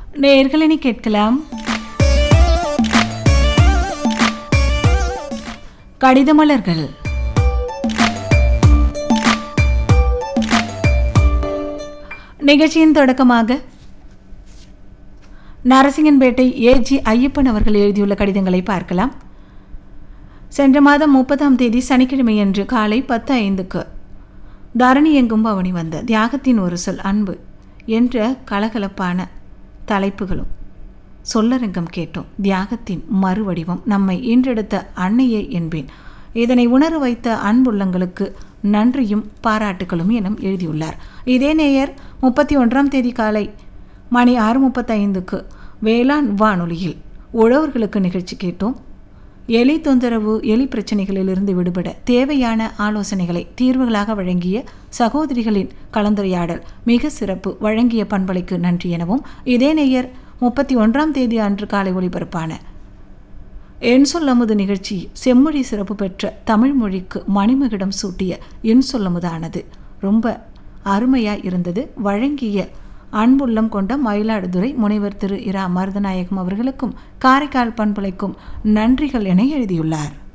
நேயர்களினி கேட்கலாம் கடிதமலர்கள் நிகழ்ச்சியின் தொடக்கமாக நரசிங்கன்பேட்டை ஏஜி ஐயப்பன் அவர்கள் எழுதியுள்ள கடிதங்களை பார்க்கலாம் சென்ற மாதம் முப்பதாம் தேதி சனிக்கிழமையன்று காலை பத்து ஐந்துக்கு தரணி எங்கும் பவனி வந்த தியாகத்தின் ஒரு சொல் அன்பு என்ற கலகலப்பான தலைப்புகளும் சொல்லரங்கம் கேட்டோம் தியாகத்தின் மறுவடிவம் நம்மை ஈன்றெடுத்த அன்னையே என்பேன் இதனை உணர வைத்த அன்புள்ளங்களுக்கு நன்றியும் பாராட்டுகளும் எனும் எழுதியுள்ளார் இதே நேயர் முப்பத்தி ஒன்றாம் தேதி காலை மணி ஆறு முப்பத்தைந்துக்கு வேளாண் வானொலியில் உழவர்களுக்கு நிகழ்ச்சி கேட்டோம் எலி தொந்தரவு எலி பிரச்சனைகளிலிருந்து விடுபட தேவையான ஆலோசனைகளை தீர்வுகளாக வழங்கிய சகோதரிகளின் கலந்துரையாடல் மிக சிறப்பு வழங்கிய பண்பலைக்கு நன்றி எனவும் இதே நேயர் முப்பத்தி ஒன்றாம் தேதி அன்று காலை ஒளிபரப்பான என் சொல்லமுது நிகழ்ச்சி செம்மொழி சிறப்பு பெற்ற தமிழ் மொழிக்கு மணிமகுடம் சூட்டிய என் சொல்லமுதானது ரொம்ப அருமையாக இருந்தது வழங்கிய அன்புள்ளம் கொண்ட மயிலாடுதுறை முனைவர் திரு இரா மருதநாயகம் அவர்களுக்கும் காரைக்கால் பண்பலைக்கும் நன்றிகள் என எழுதியுள்ளார்